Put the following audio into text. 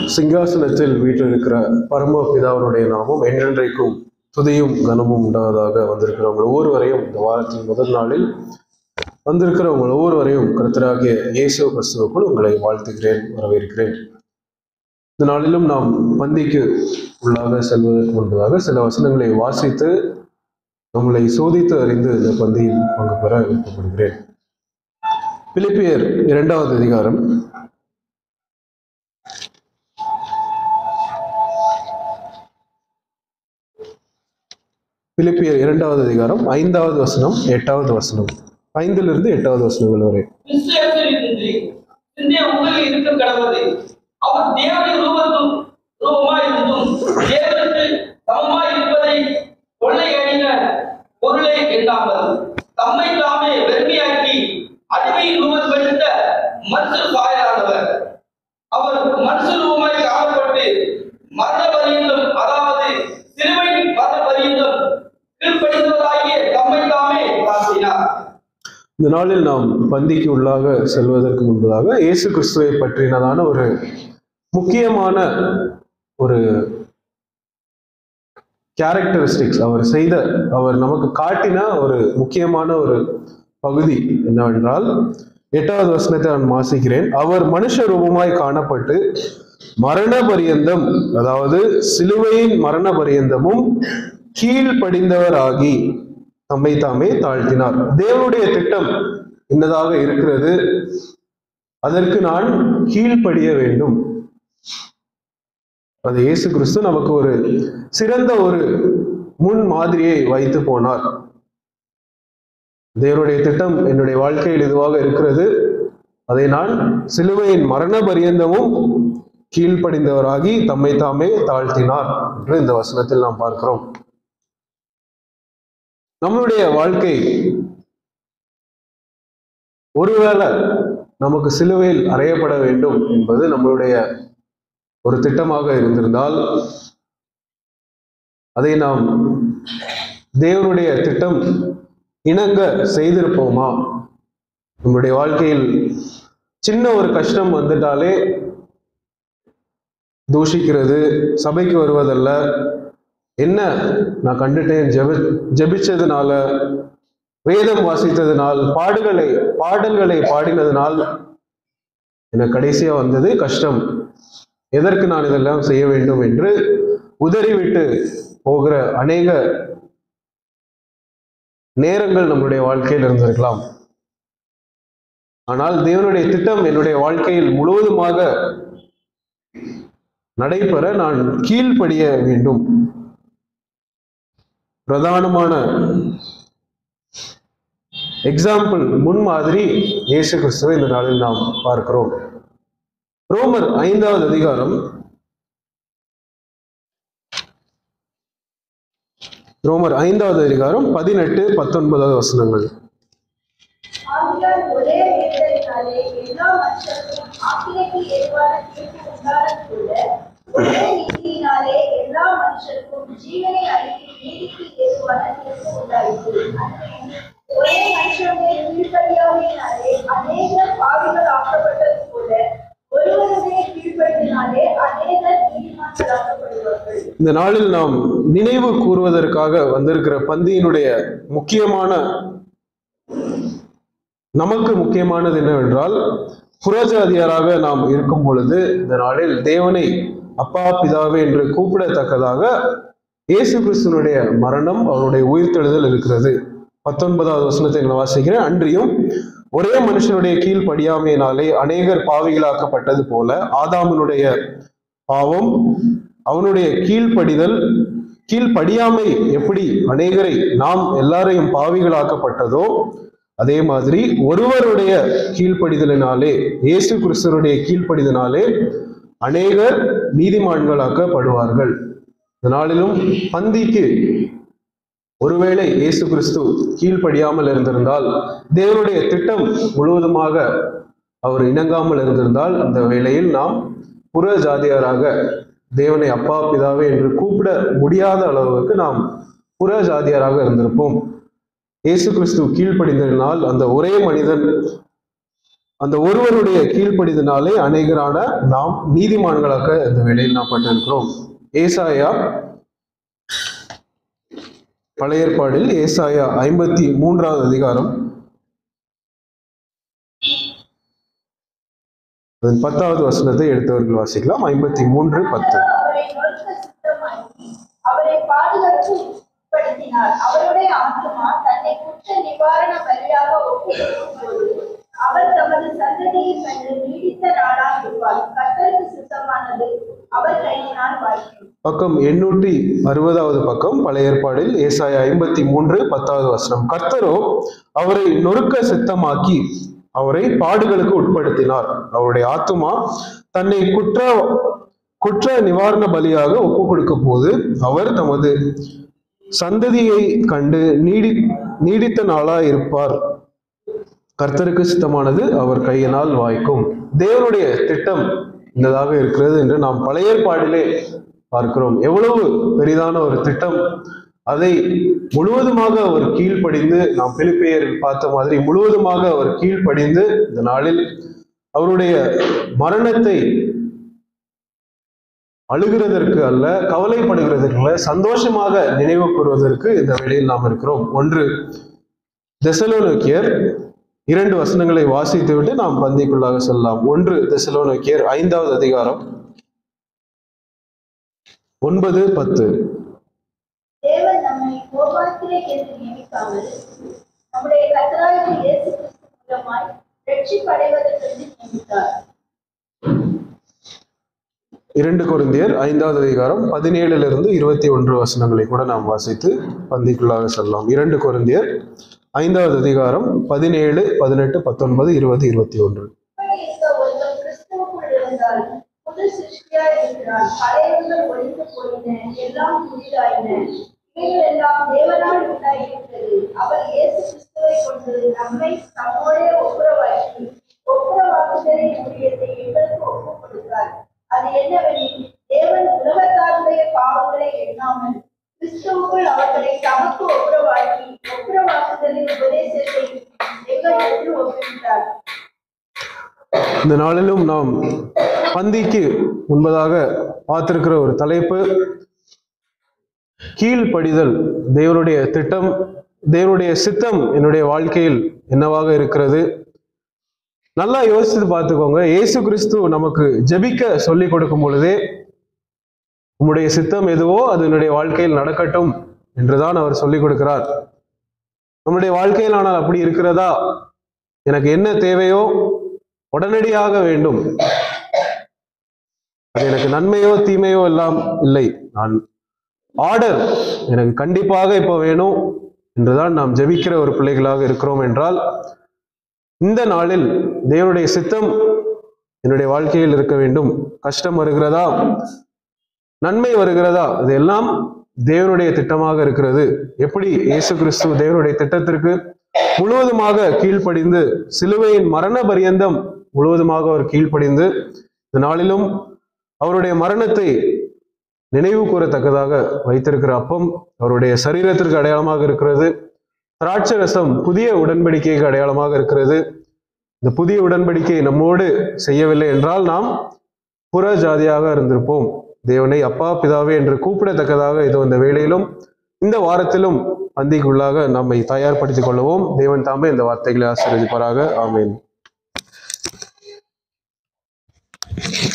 சிங்காசனத்தில் வீற்றிருக்கிற பரம பிதாவினுடைய நாமம் என்றென்றைக்கும் துதியும் கனமும் உண்டாவதாக வந்திருக்கிறவங்க ஒவ்வொருவரையும் இந்த வாரத்தின் முதல் நாளில் வந்திருக்கிறவங்க ஒவ்வொருவரையும் கருத்தராகிய இயேசு கிறிஸ்துவுக்குள் உங்களை வாழ்த்துகிறேன் வரவேற்கிறேன் இந்த நாளிலும் நாம் பந்திக்கு உள்ளாக செல்வதற்கு முன்பதாக சில வசனங்களை வாசித்து நம்மளை சோதித்து அறிந்து இந்த பந்தியில் பங்கு பெற விருப்பப்படுகிறேன் பிலிப்பியர் இரண்டாவது அதிகாரம் பிலிப்பியர் இரண்டாவது அதிகாரம் ஐந்தாவது வசனம் எட்டாவது வசனம் ஐந்திலிருந்து எட்டாவது வசனங்கள் வரை கிறிஸ்துவிலிருந்து சிந்தை உங்களில் இருக்க கடவுது அவர் தேவனின் ரூபத்தும் ரூபமாய் இருந்தும் தேவனுக்கு சமமாய் இருப்பதை கொள்ளையடின பொருளை எண்ணாமல் தம்மை தாமே வெறுமையாக்கி அடிமையின் ரூபம் எடுத்த மனுஷ சாயலானவர் அவர் மனுஷ ரூபமாய் காணப்பட்டு மரண பரியந்தம் அதாவது சிலுவையின் மரண பரியந்தம் கீழ்ப்படிந்தவராகிய தம்மை தாமே தாழ்த்தினார் இந்த நாளில் நாம் பந்திக்கு உள்ளாக செல்வதற்கு முன்பதாக இயேசு கிறிஸ்துவை பற்றினதான ஒரு முக்கியமான ஒரு கேரக்டரிஸ்டிக்ஸ் அவர் செய்த அவர் நமக்கு காட்டின ஒரு முக்கியமான ஒரு பகுதி என்னவென்றால் எட்டாவது வசனத்தை நான் வாசிக்கிறேன் அவர் மனுஷ ரூபமாய் காணப்பட்டு மரண பரியந்தம் அதாவது சிலுவையின் மரண பரியந்தமும் கீழ்ப்படிந்தவராகி தம்மை தாமே தாழ்த்தினார் தேவனுடைய திட்டம் என்னதாக இருக்கிறது அதற்கு நான் கீழ்ப்படிய வேண்டும் அது இயேசு கிறிஸ்து நமக்கு ஒரு சிறந்த ஒரு முன் மாதிரியை வைத்து போனார் தேவனுடைய திட்டம் என்னுடைய வாழ்க்கையில் இதுவாக இருக்கிறது அதை நான் சிலுவையின் மரண பரியந்தமும் கீழ்ப்படிந்தவராகி தம்மை தாமே தாழ்த்தினார் என்று இந்த வசனத்தில் நாம் பார்க்கிறோம் நம்மளுடைய வாழ்க்கை ஒருவேளை நமக்கு சிலுவையில் அறையப்பட வேண்டும் என்பது நம்மளுடைய ஒரு திட்டமாக இருந்திருந்தால் அதை நாம் தேவனுடைய திட்டம் இணங்க செய்திருப்போமா நம்மளுடைய வாழ்க்கையில் சின்ன ஒரு கஷ்டம் வந்துட்டாலே தூஷிக்கிறது சபைக்கு வருவதல்ல என்ன நான் கண்டுட்டேன் ஜெப ஜெபிச்சதுனால வேதம் வாசித்ததுனால் பாடுகளை பாடல்களை பாடினதுனால் எனக்கு கடைசியா வந்தது கஷ்டம் எதற்கு நான் இதெல்லாம் செய்ய வேண்டும் என்று உதறிவிட்டு போகிற அநேக நேரங்கள் நம்முடைய வாழ்க்கையில் இருந்திருக்கலாம் ஆனால் தேவனுடைய திட்டம் என்னுடைய வாழ்க்கையில் முழுவதுமாக நடைபெற நான் கீழ்ப்படிய வேண்டும் பிரதானமான எக்ஸாம்பிள் முன்மாதிரி இயேசு கிறிஸ்துவை இந்த நாளில் நாம் பார்க்கிறோம் ரோமர் ஐந்தாவது அதிகாரம் ரோமர் ஐந்தாவது அதிகாரம் பதினெட்டு பத்தொன்பதாவது வசனங்கள் ஆகையால் ஒரே வேதத்தினாலே எல்லா மனுஷருக்கும் ஆக்கினைக்கு ஏதுவான தீர்ப்பு உண்டானது போல, ஒரே நீதியினாலே எல்லா மனுஷருக்கும் ஜீவனை அளிக்கும் நீதிக்கு ஏதுவான தீர்ப்பு உண்டாயிற்று. ஒரே மனுஷனுடைய கீழ்ப்படியாமையினாலே அநேகர் பாவிகள் ஆக்கப்பட்டது போல ஒருவருடைய கீழ்ப்படியினாலே அநேகர் நீதிமான்களாக்கப்படுவார்கள் இந்த நாளில் நாம் நினைவு கூறுவதற்காக வந்திருக்கிற பந்தியினுடைய முக்கியமான நமக்கு முக்கியமானது என்னவென்றால் புறஜாதியாராக நாம் இருக்கும் பொழுது இந்த நாளில் தேவனை அப்பா பிதாவே என்று கூப்பிடத்தக்கதாக இயேசு கிறிஸ்துனுடைய மரணம் அவருடைய உயிர்த்தெழுதல் இருக்கிறது பத்தொன்பதாவது வசனத்தை நான் வாசிக்கிறேன் அன்றியும் ஒரே மனுஷனுடைய கீழ்ப்படியாமையினாலே அநேகர் பாவிகளாக்கப்பட்டது போல ஆதாமனுடைய பாவம் அவனுடைய கீழ்ப்படிதல் கீழ்ப்படியாமை எப்படி அநேகரை நாம் எல்லாரையும் பாவிகளாக்கப்பட்டதோ அதே மாதிரி ஒருவருடைய கீழ்ப்படிதலினாலே இயேசு கிறிஸ்துவனுடைய கீழ்ப்படிதனாலே அநேகர் நீதிமான்களாக்கப்படுவார்கள் இந்த நாளிலும் பந்திக்கு ஒருவேளை இயேசு கிறிஸ்து கீழ்ப்படியாமல் இருந்திருந்தால் தேவனுடைய திட்டம் முழுவதுமாக அவர் இணங்காமல் இருந்திருந்தால் அந்த வேளையில் நாம் புற ஜாதியாராக தேவனை அப்பா பிதாவே என்று கூப்பிட முடியாத அளவுக்கு நாம் புற ஜாதியாராக இருந்திருப்போம் இயேசு கிறிஸ்து கீழ்ப்படிந்ததினால் அந்த ஒரே மனிதன் அந்த ஒருவருடைய கீழ்ப்படிதனாலே அநேகரான நாம் நீதிமான்களாக இந்த வேளையில் நாம் பட்டிருக்கிறோம் ஏசாயா பழைய ஏற்பாடில் ஏசாயா ஐம்பத்தி மூன்றாவது அதிகாரம் அதன் பத்தாவது வசனத்தை எடுத்தவர்கள் வாசிக்கலாம் ஐம்பத்தி மூன்று பத்து அவரை நொறுக்க சுத்தமாக்கி அவரை பாதுகாத்து உட்படுத்தினார் அவருடைய ஆத்மா தன்னை குற்ற நிவாரண பலியாக ஒப்புக்கொடுக்கும் போது அவர் தமது சந்ததியை கண்டு நீடித்த நாளாக இருப்பார் கத்தருக்கு சுத்தமானது அவர் கையினால் வாய்க்கும் பக்கம் எண்ணூற்றி அறுபதாவது பக்கம் பழைய ஏற்பாடில் ஏசாயா ஐம்பத்தி மூன்று பத்தாவது வசனம் கர்த்தரோ அவரை நொறுக்க சித்தமாக்கி அவரை பாடுகளுக்கு உட்படுத்தினார் அவருடைய ஆத்துமா தன்னை குற்ற குற்ற நிவாரண பலியாக ஒப்பு கொடுக்கும் போது அவர் தமது சந்ததியை கண்டு நீடி நீடித்த நாளாய் இருப்பார் கர்த்தருக்கு சித்தமானது அவர் கையினால் வாய்க்கும் தேவனுடைய திட்டம் இந்ததாக இருக்கிறது என்று நாம் பழைய ஏற்பாடிலே பார்க்கிறோம் எவ்வளவு பெரிதான ஒரு திட்டம் அதை முழுவதுமாக அவர் கீழ்ப்படிந்து நாம் பிலிப்பேயரில் பார்த்த மாதிரி முழுவதுமாக அவர் கீழ்ப்படிந்து இந்த நாளில் அவருடைய மரணத்தை அழுகிறதற்கு அல்ல கவலைப்படுகிறதற்கு அல்ல சந்தோஷமாக நினைவு கூறுவதற்கு இந்த வேளையில் நாம் இருக்கிறோம் ஒன்று தெசலோனிக்கியர் இரண்டு வசனங்களை வாசித்துவிட்டு நாம் பந்திக்குள்ளாக செல்லலாம் ஒன்று தெசலோனிக்கியர் ஐந்தாவது அதிகாரம் ஒன்பது பத்து தேவன் நம்மை கோபாத்திரை என்று நியமிக்காமல் நம்முடைய கத்தராகிய இயேசு கிறிஸ்து மூலமாய் ரட்சிப்படைவதற்கு நியமித்தார் இரண்டு கொரிந்தியர் ஐந்தாவது அதிகாரம் பதினேழிலிருந்து இருபத்தி ஒன்று வசனங்களை கூட நாம் வாசித்து பந்திக்குள்ளாக செல்லலாம் இரண்டு கொரிந்தியர் ஐந்தாவது அதிகாரம் பதினேழு பதினெட்டு பத்தொன்பது இருபது இருபத்தி ஒன்று இப்படி இருக்க ஒருவன் கிறிஸ்துவுக்குள் இருந்தால் புது சிருஷ்டியாய் இருக்கிறான் பழையவர்கள் ஒழிந்து போயின எல்லாம் புதிதாயின இவைகள் எல்லாம் தேவனால் உண்டாயிருக்கிறது அவர் இயேசு கிறிஸ்துவை கொண்டு நம்மை தம்மோடே ஒப்புரவாக்கி ஒப்புரவாக்குதலின் ஊழியத்தை எங்களுக்கு ஒப்புக் கொடுத்தார் அது என்னவெனில் தேவன் உலகத்தாருடைய பாவங்களை எண்ணாமல் கிறிஸ்துவுக்குள் அவர்களை தமக்கு ஒப்புரவாக்கி ஒப்புரவாக்குதலின் உபதேசத்தை எங்களுக்கு ஒப்புவித்தார் இந்த நாளிலும் நாம் பந்திக்கு முன்பதாக பார்த்திருக்கிற ஒரு தலைப்பு கீழ்ப்படிதல் தேவனுடைய திட்டம் தேவனுடைய சித்தம் என்னுடைய வாழ்க்கையில் என்னவாக இருக்கிறது நல்லா யோசித்து பார்த்துக்கோங்க இயேசு கிறிஸ்து நமக்கு ஜெபிக்க சொல்லி கொடுக்கும் பொழுதே உம்முடைய சித்தம் எதுவோ அது என்னுடைய வாழ்க்கையில் நடக்கட்டும் என்றுதான் அவர் சொல்லிக் கொடுக்கிறார் நம்முடைய வாழ்க்கையில் ஆனால் அப்படி இருக்கிறதா எனக்கு என்ன தேவையோ உடனடியாக வேண்டும் அது எனக்கு நன்மையோ தீமையோ எல்லாம் இல்லை நான் ஆர்டர் எனக்கு கண்டிப்பாக இப்போ வேணும் என்றுதான் நாம் ஜெபிக்கிற ஒரு பிள்ளைகளாக இருக்கிறோம் என்றால் இந்த நாளில் தேவனுடைய சித்தம் என்னுடைய வாழ்க்கையில் இருக்க வேண்டும் கஷ்டம் வருகிறதா நன்மை வருகிறதா இதெல்லாம் தேவனுடைய திட்டமாக இருக்கிறது எப்படி இயேசு கிறிஸ்து தேவனுடைய திட்டத்திற்கு முழுவதுமாக கீழ்ப்படிந்து சிலுவையின் மரண பரியந்தம் முழுவதுமாக அவர் கீழ்ப்படிந்து இந்த நாளிலும் அவருடைய மரணத்தை நினைவு கூறத்தக்கதாக வைத்திருக்கிற அப்பம் அவருடைய சரீரத்திற்கு அடையாளமாக இருக்கிறது திராட்சை ரசம் புதிய உடன்படிக்கைக்கு அடையாளமாக இருக்கிறது இந்த புதிய உடன்படிக்கை நம்மோடு செய்யவில்லை என்றால் நாம் புற ஜாதியாக இருந்திருப்போம் தேவனை அப்பா பிதாவே என்று கூப்பிடத்தக்கதாக இதோ இந்த வேளையிலும் இந்த வாரத்திலும் பந்திக்குள்ளாக நம்மை தயார்படுத்திக் கொள்ளவும் தேவன் தாமே இந்த வார்த்தைகளை ஆசீர்வதிப்பாராக ஆமென்